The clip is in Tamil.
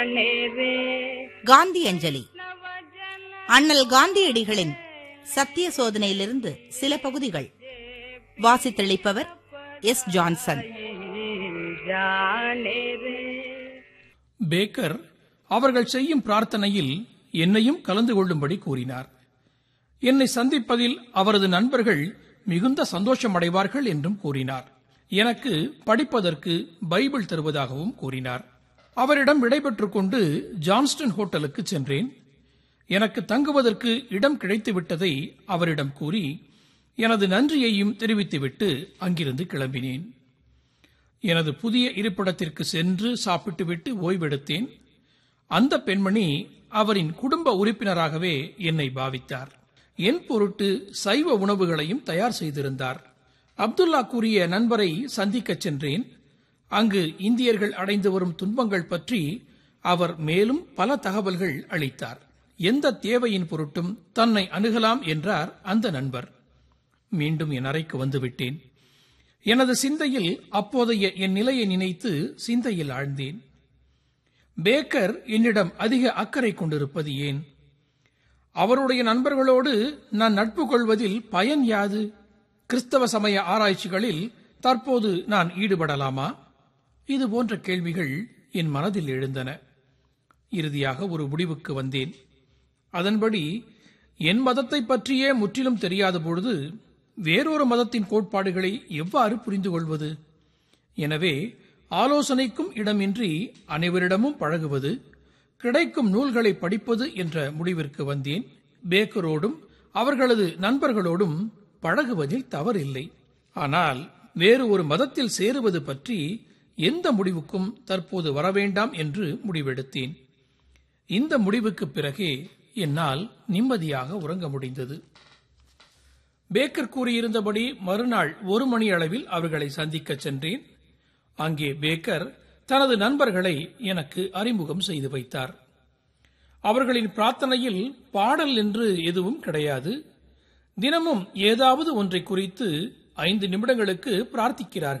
காந்தி அஞ்சலி அண்ணல் காந்தியடிகளின் சத்திய சோதனையிலிருந்து சில பகுதிகள் வாசித்தளிப்பவர் எஸ் ஜான்சன் பேக்கர் அவர்கள் செய்யும் பிரார்த்தனையில் என்னையும் கலந்து கொள்ளும்படி கூறினார் என்னை சந்திப்பதில் அவரது நண்பர்கள் மிகுந்த சந்தோஷமடைவார்கள் என்றும் கூறினார் எனக்கு படிப்பதற்கு பைபிள் தருவதாகவும் கூறினார் அவரிடம் விடைபெற்றுக் கொண்டு ஜான்ஸ்டன் ஹோட்டலுக்கு சென்றேன் எனக்கு தங்குவதற்கு இடம் கிடைத்து விட்டதை அவரிடம் கூறி எனது நன்றியையும் தெரிவித்துவிட்டு அங்கிருந்து கிளம்பினேன் எனது புதிய இருப்பிடத்திற்கு சென்று சாப்பிட்டுவிட்டு ஓய்வெடுத்தேன் அந்த பெண்மணி அவரின் குடும்ப உறுப்பினராகவே என்னை பாவித்தார் என் பொருட்டு சைவ உணவுகளையும் தயார் செய்திருந்தார் அப்துல்லா கூறிய நண்பரை சந்திக்கச் சென்றேன் அங்கு இந்தியர்கள் அடைந்து வரும் துன்பங்கள் பற்றி அவர் மேலும் பல தகவல்கள் அளித்தார் எந்த தேவையின் பொருட்டும் தன்னை அணுகலாம் என்றார் அந்த நண்பர் மீண்டும் என் அறைக்கு வந்துவிட்டேன் எனது சிந்தையில் அப்போதைய என் நிலையை நினைத்து சிந்தையில் ஆழ்ந்தேன் பேக்கர் என்னிடம் அதிக அக்கறை கொண்டிருப்பது ஏன் அவருடைய நண்பர்களோடு நான் நட்பு கொள்வதில் பயன் யாது கிறிஸ்தவ சமய ஆராய்ச்சிகளில் தற்போது நான் ஈடுபடலாமா இது போன்ற கேள்விகள் என் மனதில் எழுந்தன இறுதியாக ஒரு முடிவுக்கு வந்தேன் அதன்படி என் மதத்தை பற்றியே முற்றிலும் தெரியாத பொழுது வேறொரு மதத்தின் கோட்பாடுகளை எவ்வாறு புரிந்து கொள்வது எனவே ஆலோசனைக்கும் இடமின்றி அனைவரிடமும் பழகுவது கிடைக்கும் நூல்களை படிப்பது என்ற முடிவிற்கு வந்தேன் பேக்கரோடும் அவர்களது நண்பர்களோடும் பழகுவதில் தவறில்லை ஆனால் வேறு ஒரு மதத்தில் சேருவது பற்றி எந்த முடிவுக்கும் தற்போது வரவேண்டாம் என்று முடிவெடுத்தேன் இந்த முடிவுக்கு பிறகே என்னால் நிம்மதியாக உறங்க முடிந்தது பேக்கர் கூறியிருந்தபடி மறுநாள் ஒரு மணி அளவில் அவர்களை சந்திக்கச் சென்றேன் அங்கே பேக்கர் தனது நண்பர்களை எனக்கு அறிமுகம் செய்து வைத்தார் அவர்களின் பிரார்த்தனையில் பாடல் என்று எதுவும் கிடையாது தினமும் ஏதாவது ஒன்றை குறித்து ஐந்து நிமிடங்களுக்கு பிரார்த்திக்கிறார்கள்